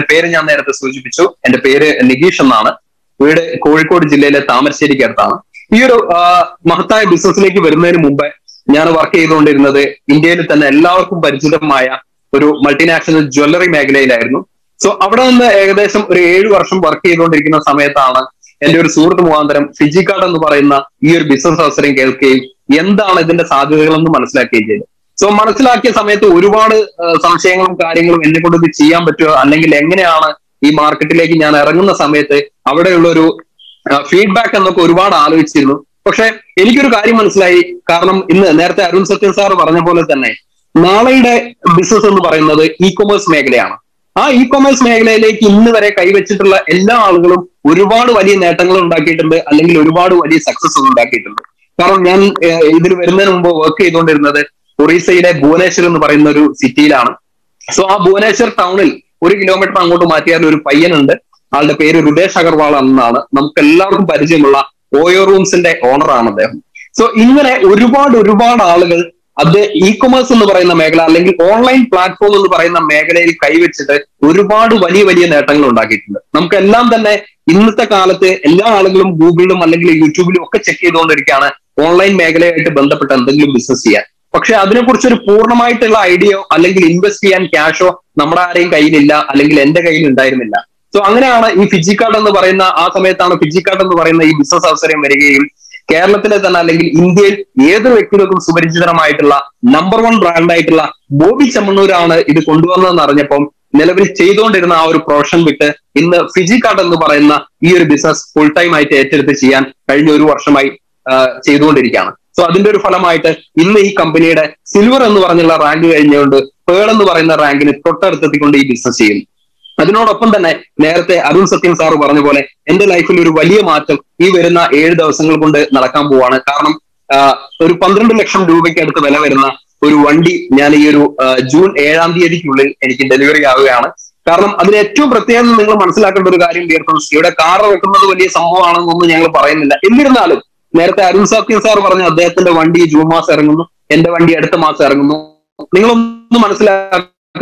പേര് ഞാൻ നേരത്തെ സൂചിപ്പിച്ചു എന്റെ പേര് നികീഷ് എന്നാണ് വീട് കോഴിക്കോട് ജില്ലയിലെ താമരശ്ശേരിക്ക് അടുത്താണ് ഈ ഒരു ആ, മഹത്തായ ബിസിനസ്സിലേക്ക് വരുന്നതിന് മുമ്പ് ഞാൻ വർക്ക് ചെയ്തുകൊണ്ടിരുന്നത് ഇന്ത്യയിൽ തന്നെ എല്ലാവർക്കും പരിചിതമായ ഒരു മൾട്ടിനാഷണൽ ജ്വല്ലറി മേഖലയിലായിരുന്നു സോ അവിടെ നിന്ന് ഏകദേശം ഒരു ഏഴ് വർഷം വർക്ക് ചെയ്തുകൊണ്ടിരിക്കുന്ന സമയത്താണ് എന്റെ ഒരു സുഹൃത്ത് മുഖാന്തരം ഫിജി കാർഡ് എന്ന് പറയുന്ന ഈ ഒരു ബിസിനസ് അവസരം കേൾക്കുകയും എന്താണ് ഇതിന്റെ സാധ്യതകളെന്ന് മനസ്സിലാക്കുകയും ചെയ്തു സോ മനസ്സിലാക്കിയ സമയത്ത് ഒരുപാട് ആ, സംശയങ്ങളും കാര്യങ്ങളും എന്നെ കൊണ്ട് ഇത് ചെയ്യാൻ പറ്റുമോ അല്ലെങ്കിൽ എങ്ങനെയാണ് ഈ മാർക്കറ്റിലേക്ക് ഞാൻ ഇറങ്ങുന്ന സമയത്ത് അവിടെയുള്ള ഒരു ഫീഡ്ബാക്ക് എന്നൊക്കെ ഒരുപാട് ആലോചിച്ചിരുന്നു പക്ഷെ എനിക്കൊരു കാര്യം മനസ്സിലായി കാരണം ഇന്ന് നേരത്തെ അരുൺ സത്യൻ സാർ പറഞ്ഞ പോലെ തന്നെ നാളെയുടെ ബിസിനസ് എന്ന് പറയുന്നത് ഇ കൊമേഴ്സ് മേഖലയാണ് ആ ഇ കൊമേഴ്സ് മേഖലയിലേക്ക് ഇന്ന് വരെ കൈവച്ചിട്ടുള്ള എല്ലാ ആളുകളും ഒരുപാട് വലിയ നേട്ടങ്ങൾ ഉണ്ടാക്കിയിട്ടുണ്ട് അല്ലെങ്കിൽ ഒരുപാട് വലിയ സക്സസ് ഉണ്ടാക്കിയിട്ടുണ്ട് കാരണം ഞാൻ ഏഹ്, ഇതിൽ വരുന്നതിന് മുമ്പ് വർക്ക് ചെയ്തുകൊണ്ടിരുന്നത് ഒറീസയിലെ ഭുവനേശ്വർ എന്ന് പറയുന്ന ഒരു സിറ്റിയിലാണ് സോ ആ ഭുവനേശ്വർ ടൗണിൽ ഒരു കിലോമീറ്റർ അങ്ങോട്ട് മാറ്റിയാൽ ഒരു പയ്യനുണ്ട് ആളുടെ പേര് രുദേശ് അഗർവാൾ എന്നാണ് നമുക്ക് എല്ലാവർക്കും പരിചയമുള്ള ഓയോ റൂംസിന്റെ ഓണറാണ് അദ്ദേഹം സോ ഇങ്ങനെ ഒരുപാട് ഒരുപാട് ആളുകൾ അത് ഇ കൊമേഴ്സ് എന്ന് പറയുന്ന മേഖല അല്ലെങ്കിൽ ഓൺലൈൻ പ്ലാറ്റ്ഫോം എന്ന് പറയുന്ന മേഖലയിൽ കൈവച്ചിട്ട് ഒരുപാട് വലിയ വലിയ നേട്ടങ്ങൾ ഉണ്ടാക്കിയിട്ടുണ്ട് നമുക്കെല്ലാം തന്നെ ഇന്നത്തെ കാലത്ത് എല്ലാ ആളുകളും ഗൂഗിളിലും അല്ലെങ്കിൽ യൂട്യൂബിലും ഒക്കെ ചെക്ക് ചെയ്തുകൊണ്ടിരിക്കുകയാണ് ഓൺലൈൻ മേഖലയായിട്ട് ബന്ധപ്പെട്ട എന്തെങ്കിലും ബിസിനസ് ചെയ്യാൻ പക്ഷെ അതിനെക്കുറിച്ച് ഒരു പൂർണ്ണമായിട്ടുള്ള ഐഡിയയോ അല്ലെങ്കിൽ ഇൻവെസ്റ്റ് ചെയ്യാൻ ക്യാഷോ നമ്മുടെ ആരെയും കയ്യിലില്ല അല്ലെങ്കിൽ എന്റെ കയ്യിൽ ഉണ്ടായിരുന്നില്ല സോ അങ്ങനെയാണ് ഈ ഫിജി കാർഡ് എന്ന് പറയുന്ന ആ സമയത്താണ് ഫിജി കാർഡ് എന്ന് പറയുന്ന ഈ ബിസിനസ് അവസരം വരികയും കേരളത്തിലെ തന്നെ അല്ലെങ്കിൽ ഇന്ത്യയിൽ ഏതൊരു വ്യക്തികൾക്കും സുപരിചിതമായിട്ടുള്ള നമ്പർ വൺ ബ്രാൻഡ് ആയിട്ടുള്ള ബോബി ചെമ്മണ്ണൂരാണ് ഇത് കൊണ്ടുവന്നതെന്ന് അറിഞ്ഞപ്പം നിലവിൽ ചെയ്തുകൊണ്ടിരുന്ന ആ ഒരു പ്രൊഫഷൻ വിട്ട് ഇന്ന് ഫിജി കാർഡ് എന്ന് പറയുന്ന ഈ ഒരു ബിസിനസ് ഫുൾ ടൈം ആയിട്ട് ഏറ്റെടുത്ത് ചെയ്യാൻ കഴിഞ്ഞ ഒരു വർഷമായി ആ, ചെയ്തുകൊണ്ടിരിക്കുകയാണ് സോ അതിന്റെ ഒരു ഫലമായിട്ട് ഇന്ന് ഈ കമ്പനിയുടെ സിൽവർ എന്ന് പറഞ്ഞുള്ള റാങ്ക് കഴിഞ്ഞുകൊണ്ട് പേൾ എന്ന് പറയുന്ന റാങ്കിന് തൊട്ടടുത്തെത്തിക്കൊണ്ട് ഈ ബിസിനസ് ചെയ്യുന്നു അതിനോടൊപ്പം തന്നെ നേരത്തെ അരുൺ സത്യൻ സാറ് പറഞ്ഞ പോലെ എന്റെ ലൈഫിൽ ഒരു വലിയ മാറ്റം ഈ വരുന്ന ഏഴ് ദിവസങ്ങൾ കൊണ്ട് നടക്കാൻ പോവാണ് കാരണം ആ, ഒരു പന്ത്രണ്ട് ലക്ഷം രൂപയ്ക്ക് അടുത്ത് വില വരുന്ന ഒരു വണ്ടി ഞാൻ ഈ ഒരു ആ, ജൂൺ ഏഴാം തീയതിക്കുള്ളിൽ എനിക്ക് ഡെലിവറി ആവുകയാണ് കാരണം അതിന് ഏറ്റവും പ്രത്യേകം നിങ്ങൾ മനസ്സിലാക്കേണ്ട ഒരു കാര്യം ഡിയർ ഫ്രണ്ട്സ് ഇവിടെ കാർ വെക്കുന്നത് വലിയ സംഭവമാണെന്നൊന്നും ഞങ്ങൾ പറയുന്നില്ല എന്നിരുന്നാലും നേരത്തെ അരുൺ സത്യൻ സാർ പറഞ്ഞു അദ്ദേഹത്തിന്റെ വണ്ടി ജൂൺ മാസം ഇറങ്ങുന്നു എന്റെ വണ്ടി അടുത്ത മാസം ഇറങ്ങുന്നു നിങ്ങളൊന്ന് മനസ്സിലാക്കുക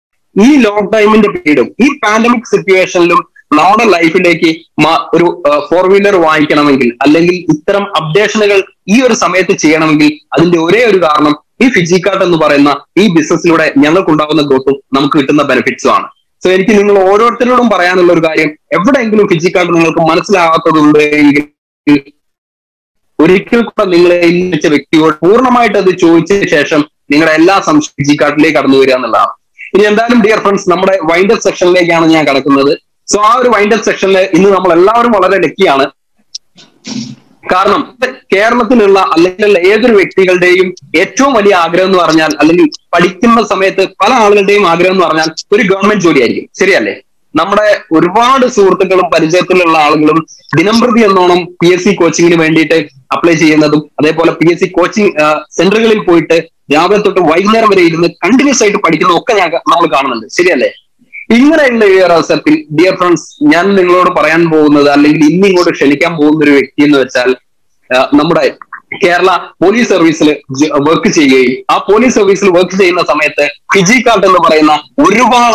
ഈ ലോങ് ടൈമിന്റെ പീരീഡും ഈ പാൻഡമിക് സിറ്റുവേഷനിലും നമ്മുടെ ലൈഫിലേക്ക് മ- ഒരു ഫോർ വീലർ വാങ്ങിക്കണമെങ്കിൽ അല്ലെങ്കിൽ ഇത്തരം അപ്ഡേഷനുകൾ ഈ ഒരു സമയത്ത് ചെയ്യണമെങ്കിൽ അതിന്റെ ഒരേ ഒരു കാരണം ഈ ഫിജിക്കാർട്ട് എന്ന് പറയുന്ന ഈ ബിസിനസ്സിലൂടെ ഞങ്ങൾക്കുണ്ടാകുന്ന ഗ്രോത്തും നമുക്ക് കിട്ടുന്ന ബെനിഫിറ്റ്സും ആണ് സോ എനിക്ക് നിങ്ങൾ ഓരോരുത്തരോടും പറയാനുള്ള ഒരു കാര്യം എവിടെയെങ്കിലും ഫിജിക്കാർട്ട് നിങ്ങൾക്ക് മനസ്സിലാകാത്തതുണ്ട് എങ്കിൽ ഒരിക്കൽ കൂടെ നിങ്ങളെ ഇന്നിച്ച വ്യക്തിയോട് പൂർണ്ണമായിട്ട് അത് ചോദിച്ചതിന് ശേഷം നിങ്ങളുടെ എല്ലാ സംശയം ഫിജിക്കാർട്ടിലേക്ക് കടന്നു വരിക എന്നുള്ളതാണ് ഇനി എന്തായാലും ഡിയർ ഫ്രണ്ട്സ് നമ്മുടെ വൈൻഡപ്പ് സെക്ഷനിലേക്കാണ് ഞാൻ കിടക്കുന്നത് സോ ആ ഒരു വൈൻഡപ്പ് സെക്ഷനിൽ ഇന്ന് നമ്മൾ എല്ലാവരും വളരെ ലക്കിയാണ് കാരണം കേരളത്തിലുള്ള അല്ലെങ്കിൽ ഏതൊരു വ്യക്തികളുടെയും ഏറ്റവും വലിയ ആഗ്രഹം എന്ന് പറഞ്ഞാൽ അല്ലെങ്കിൽ പഠിക്കുന്ന സമയത്ത് പല ആളുകളുടെയും ആഗ്രഹം എന്ന് പറഞ്ഞാൽ ഒരു ഗവൺമെന്റ് ജോലിയായിരിക്കും ശരിയല്ലേ നമ്മുടെ ഒരുപാട് സുഹൃത്തുക്കളും പരിചയത്തിലുള്ള ആളുകളും ദിനംപ്രതി എന്നോണം പി എസ് സി കോച്ചിങ്ങിന് വേണ്ടിയിട്ട് അപ്ലൈ ചെയ്യുന്നതും അതേപോലെ പി എസ് സി കോച്ചിങ് സെന്ററുകളിൽ പോയിട്ട് രാവിലെ തൊട്ട് വൈകുന്നേരം വരെ ഇരുന്ന് കണ്ടിന്യൂസ് ആയിട്ട് പഠിക്കുന്ന ഒക്കെ ഞാൻ നമ്മൾ കാണുന്നുണ്ട് ശരിയല്ലേ ഇങ്ങനെയുള്ള ഈ ഒരു അവസരത്തിൽ ഡിയർ ഫ്രണ്ട്സ് ഞാൻ നിങ്ങളോട് പറയാൻ പോകുന്നത് അല്ലെങ്കിൽ ഇന്ന് ഇങ്ങോട്ട് ക്ഷണിക്കാൻ പോകുന്ന ഒരു വ്യക്തി എന്ന് വെച്ചാൽ ആ, നമ്മുടെ കേരള പോലീസ് സർവീസിൽ വർക്ക് ചെയ്യുകയും ആ പോലീസ് സർവീസിൽ വർക്ക് ചെയ്യുന്ന സമയത്ത് ഫിജി കാർട്ട് എന്ന് പറയുന്ന ഒരുപാട്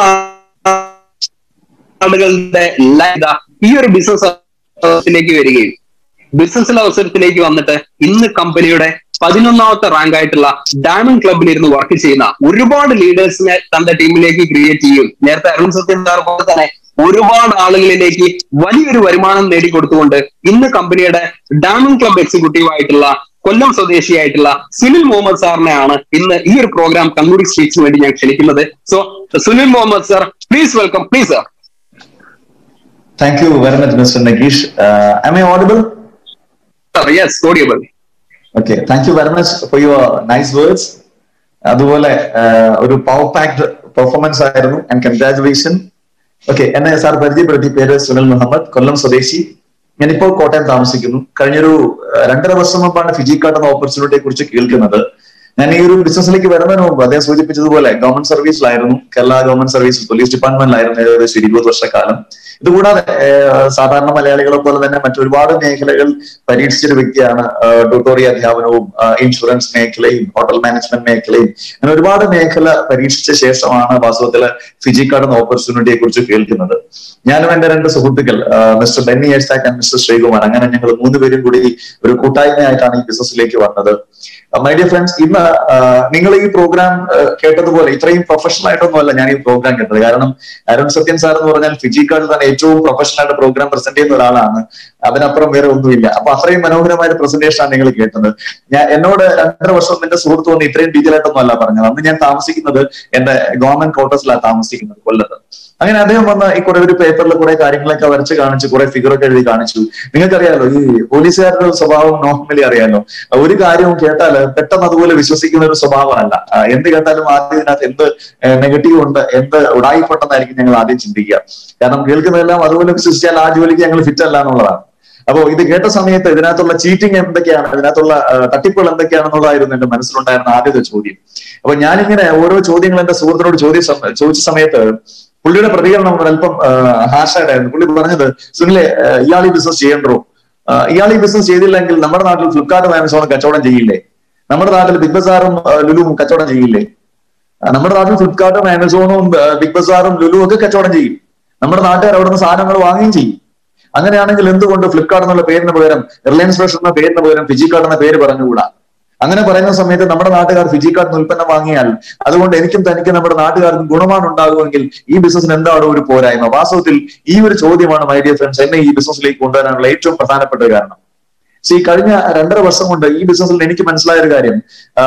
ആളുകളുടെ ലൈത ഈ ഒരു ബിസിനസ് അവസരത്തിലേക്ക് വരികയും ബിസിനസ് അവസരത്തിലേക്ക് വന്നിട്ട് ഇന്ന് കമ്പനിയുടെ പതിനൊന്നാമത്തെ റാങ്ക് ആയിട്ടുള്ള ഡയമണ്ട് ക്ലബിൽ ഇരുന്ന് വർക്ക് ചെയ്യുന്ന ഒരുപാട് ലീഡേഴ്സിനെ തന്റെ ടീമിലേക്ക് ക്രിയേറ്റ് ചെയ്യും നേരത്തെ അരുൺ സത്യൻ സാർ പോലെ തന്നെ ഒരുപാട് ആളുകളിലേക്ക് വലിയൊരു വരുമാനം നേടിക്കൊടുത്തുകൊണ്ട് ഇന്ന് കമ്പനിയുടെ ഡയമണ്ട് ക്ലബ് എക്സിക്യൂട്ടീവ് ആയിട്ടുള്ള കൊല്ലം സ്വദേശിയായിട്ടുള്ള സുനിൽ മുഹമ്മദ് സാറിനെയാണ് ഇന്ന് ഈ ഒരു പ്രോഗ്രാം കണ്ണൂരി സ്പീച്ചിന് വേണ്ടി ഞാൻ ക്ഷണിക്കുന്നത് so Sunil Muhammad sir please welcome please sir Thank you very much, Mr. Nagesh. Uh, am I audible? Sir yes audible Okay, thank you very much for your nice words. അതുപോലെ uh, ഒരു power packed performance ആയിരുന്നു and congratulation okay എന്നെ sir പരിചയപ്പെടുത്തി പേര് സുനിൽ മുഹമ്മദ് കൊല്ലം സ്വദേശി ഞാനിപ്പോൾ കോട്ടയം താമസിക്കുന്നു കഴിഞ്ഞൊരു uh, രണ്ടര വർഷം മുമ്പാണ് ഫിജി കാർഡ് എന്ന ഓപ്പർച്യൂണിറ്റിയെ കുറിച്ച് കേൾക്കുന്നത് ഞാൻ ഈ ഒരു ബിസിനസ്സിലേക്ക് വരുന്നതിന് മുമ്പ് അദ്ദേഹം സൂചിപ്പിച്ചതുപോലെ ഗവൺമെന്റ് സർവീസിലായിരുന്നു കേരള ഗവൺമെന്റ് സർവീസ് പോലീസ് ഡിപ്പാർട്ട്മെന്റിലായിരുന്നു ഏകദേശം ഇരുപത് വർഷക്കാലം ഇതുകൂടാതെ ഏഹ്, സാധാരണ മലയാളികളെ പോലെ തന്നെ മറ്റൊരുപാട് മേഖലകൾ പരീക്ഷിച്ചൊരു വ്യക്തിയാണ് ട്യൂട്ടോറിയ അധ്യാപനവും ആഹ്, ഇൻഷുറൻസ് മേഖലയും ഹോട്ടൽ മാനേജ്മെന്റ് മേഖലയും അങ്ങനെ ഒരുപാട് മേഖല പരീക്ഷിച്ച ശേഷമാണ് വാസ്തവത്തില് ഫിജിക്കാർഡ് എന്ന ഓപ്പർച്യൂണിറ്റിയെ കുറിച്ച് കേൾക്കുന്നത് ഞാനും എന്റെ രണ്ട് സുഹൃത്തുക്കൾ ആഹ്, മിസ്റ്റർ ബെന്നി ഏഷ്ടാക്ക് ആൻഡ് മിസ്റ്റർ ശ്രീകുമാർ അങ്ങനെ ഞങ്ങൾ മൂന്നുപേരും കൂടി ഒരു കൂട്ടായ്മയായിട്ടാണ് ഈ ബിസിനസ്സിലേക്ക് വന്നത് മൈ ഡിയർ ഫ്രണ്ട്സ് ഇന്ന് നിങ്ങൾ ഈ പ്രോഗ്രാം കേട്ടതുപോലെ ഇത്രയും പ്രൊഫഷണൽ ആയിട്ടൊന്നുമല്ല ഞാൻ ഈ പ്രോഗ്രാം കേട്ടത് കാരണം അരുൺ സത്യൻ സാർ എന്ന് പറഞ്ഞാൽ ഫിജിക്കാർഡ് തന്നെ ഏറ്റവും പ്രൊഫഷണൽ ആയിട്ട് പ്രോഗ്രാം പ്രസന്റ് ചെയ്യുന്ന ഒരാളാണ് അതിനപ്പുറം വേറെ ഒന്നുമില്ല അപ്പൊ അത്രയും മനോഹരമായ ഒരു പ്രസന്റേഷൻ ആണ് നിങ്ങൾ കേട്ടത് ഞാൻ എന്നോട് രണ്ടര വർഷം എന്റെ സുഹൃത്ത് വന്ന് ഇത്രയും ഡീറ്റെയിൽ ആയിട്ടൊന്നും അല്ല പറഞ്ഞത് അന്ന് ഞാൻ താമസിക്കുന്നത് എന്റെ ഗവൺമെന്റ് ക്വാർട്ടേഴ്സിലാണ് താമസിക്കുന്നത് കൊല്ലത്ത് അങ്ങനെ അദ്ദേഹം വന്ന് ഈ കുറെ ഒരു പേപ്പറിൽ കുറെ കാര്യങ്ങളൊക്കെ വരച്ച് കാണിച്ചു കുറെ ഫിഗറൊക്കെ എഴുതി കാണിച്ചു നിങ്ങൾക്കറിയാലോ ഈ പോലീസുകാരുടെ ഒരു സ്വഭാവം നോർമലി അറിയാലോ ഒരു കാര്യവും കേട്ടാൽ പെട്ടെന്ന് അതുപോലെ വിശ്വസിക്കുന്ന ഒരു സ്വഭാവമല്ല ആ, എന്ത് കേട്ടാലും ആദ്യം ഇതിനകത്ത് എന്ത് നെഗറ്റീവ് ഉണ്ട് എന്ത് ഉടായിപ്പെട്ടെന്നായിരിക്കും ഞങ്ങൾ ആദ്യം ചിന്തിക്കുക കാരണം കേൾക്കുന്നതെല്ലാം അതുപോലെ വിശ്വസിച്ചാൽ ആ ജോലിക്ക് ഞങ്ങൾ ഫിറ്റ് അല്ല എന്നുള്ളതാണ് അപ്പോ ഇത് കേട്ട സമയത്ത് ഇതിനകത്തുള്ള ചീറ്റിംഗ് എന്തൊക്കെയാണ് ഇതിനകത്തുള്ള ആ, തട്ടിപ്പുകൾ എന്തൊക്കെയാണെന്നുള്ളതായിരുന്നു എന്റെ മനസ്സിലുണ്ടായിരുന്ന ആദ്യത്തെ ചോദ്യം അപ്പൊ ഞാനിങ്ങനെ ഓരോ ചോദ്യങ്ങൾ എന്റെ സുഹൃത്തിനോട് ചോദ്യ സമ- ചോദിച്ച സമയത്ത് പുള്ളിയുടെ പ്രതികരണം അല്പം ഹാഷായിട്ടായിരുന്നു പുള്ളി പറഞ്ഞത് സുനിലെ ആ, ഇയാൾ ഈ ബിസിനസ് ചെയ്യണ്ടോ ആ, ഇയാൾ ഈ ബിസിനസ് ചെയ്തില്ലെങ്കിൽ നമ്മുടെ നാട്ടിൽ ഫ്ലിപ്കാർട്ടും ആമസോണും കച്ചവടം ചെയ്യില്ലേ നമ്മുടെ നാട്ടിൽ ബിഗ് ബസാറും ആ, ലുലുവും കച്ചവടം ചെയ്യില്ലേ ആ, നമ്മുടെ നാട്ടിൽ ഫ്ലിപ്കാർട്ടും ആമസോണും ആ, ബിഗ് ബസാറും ലുലുവും ഒക്കെ കച്ചവടം ചെയ്യും നമ്മുടെ നാട്ടുകാർ അവിടെ നിന്ന് സാധനങ്ങൾ വാങ്ങുകയും ചെയ്യും അങ്ങനെയാണെങ്കിൽ എന്തുകൊണ്ട് ഫ്ലിപ്കാർട്ട് എന്നുള്ള പേരിന് പകരം റിലയൻസ് ഫ്രഷ് എന്ന പേരിന് പകരം ഫിജിക്കാർട്ട് എന്ന പേര് പറഞ്ഞുകൂടാ അങ്ങനെ പറയുന്ന സമയത്ത് നമ്മുടെ നാട്ടുകാർ ഫിജിക്കാർട്ട് ഉൽപ്പന്നം വാങ്ങിയാൽ അതുകൊണ്ട് എനിക്കും തനിക്കും നമ്മുടെ നാട്ടുകാർക്കും ഗുണമാണ് ഉണ്ടാകുമെങ്കിൽ ഈ ബിസിനസ്സിന് എന്താണ് ഒരു പോരായ്മ വാസ്തവത്തിൽ ഈ ഒരു ചോദ്യമാണ് മൈ ഡിയർ ഫ്രണ്ട്സ് എന്നെ ഈ ബിസിനസ്സിലേക്ക് കൊണ്ടുവരാനുള്ള ഏറ്റവും പ്രധാനപ്പെട്ട ഒരു കാരണം സി കഴിഞ്ഞ രണ്ടര വർഷം കൊണ്ട് ഈ ബിസിനസ്സിൽ എനിക്ക് മനസ്സിലായ ഒരു കാര്യം